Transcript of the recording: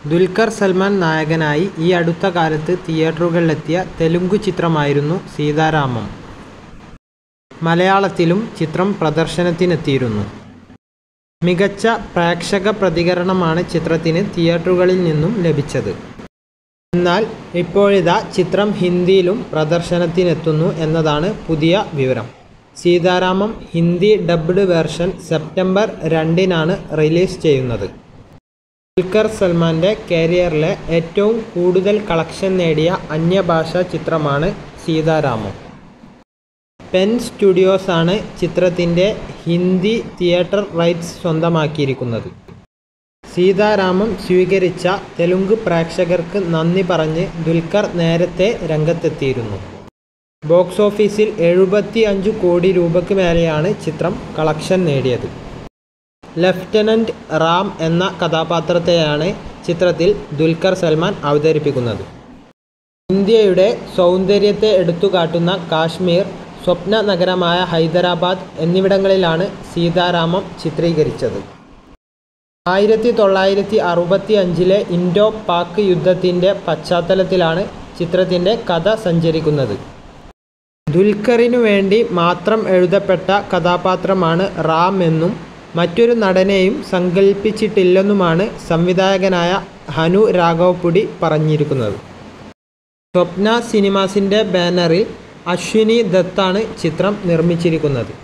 ദുൽഖർ സൽമാൻ നായകനായി ഈ അടുത്ത കാലത്ത് തിയേറ്ററുകളിലെത്തിയ തെലുങ്കു ചിത്രമായിരുന്നു സീതാരാമം മലയാളത്തിലും ചിത്രം പ്രദർശനത്തിനെത്തിയിരുന്നു മികച്ച പ്രേക്ഷക പ്രതികരണമാണ് ചിത്രത്തിന് തിയേറ്ററുകളിൽ നിന്നും ലഭിച്ചത് എന്നാൽ ഇപ്പോഴിതാ ചിത്രം ഹിന്ദിയിലും പ്രദർശനത്തിനെത്തുന്നു എന്നതാണ് പുതിയ വിവരം Sita Ramam Hindi dubbed version September രണ്ടിനാണ് റിലീസ് ചെയ്യുന്നത് ദുൽഖർ സൽമാൻ്റെ കരിയറിലെ ഏറ്റവും കൂടുതൽ കളക്ഷൻ നേടിയ അന്യഭാഷാ ചിത്രമാണ് സീതാരാമം പെൻ സ്റ്റുഡിയോസ് ആണ് ചിത്രത്തിൻ്റെ ഹിന്ദി തിയേറ്റർ റൈറ്റ്സ് സ്വന്തമാക്കിയിരിക്കുന്നത് സീതാരാമം സ്വീകരിച്ച തെലുങ്ക് പ്രേക്ഷകർക്ക് നന്ദി പറഞ്ഞ് ദുൽഖർ നേരത്തെ രംഗത്തെത്തിയിരുന്നു ബോക്സ് ഓഫീസിൽ എഴുപത്തി അഞ്ച് കോടി രൂപയ്ക്ക് മേലെയാണ് ചിത്രം കളക്ഷൻ നേടിയത് ലഫ്റ്റനന്റ് റാം എന്ന കഥാപാത്രത്തെയാണ് ചിത്രത്തിൽ ദുൽഖർ സൽമാൻ അവതരിപ്പിക്കുന്നത് ഇന്ത്യയുടെ സൗന്ദര്യത്തെ എടുത്തുകാട്ടുന്ന കാശ്മീർ സ്വപ്ന നഗരമായ ഹൈദരാബാദ് എന്നിവിടങ്ങളിലാണ് സീതാരാമം ചിത്രീകരിച്ചത് ആയിരത്തി തൊള്ളായിരത്തി അറുപത്തി അഞ്ചിലെ ഇൻഡോ പാക് യുദ്ധത്തിൻ്റെ പശ്ചാത്തലത്തിലാണ് ചിത്രത്തിൻ്റെ കഥ സഞ്ചരിക്കുന്നത് ദുൽഖറിനു വേണ്ടി മാത്രം എഴുതപ്പെട്ട കഥാപാത്രമാണ് റാം എന്നും മറ്റൊരു നടനെയും സങ്കല്പിച്ചിട്ടില്ലെന്നുമാണ് സംവിധായകനായ ഹനു രാഘവപ്പുടി പറഞ്ഞിരിക്കുന്നത് സ്വപ്ന സിനിമാസിൻ്റെ ബാനറിൽ അശ്വിനി ദത്താണ് ചിത്രം നിർമ്മിച്ചിരിക്കുന്നത്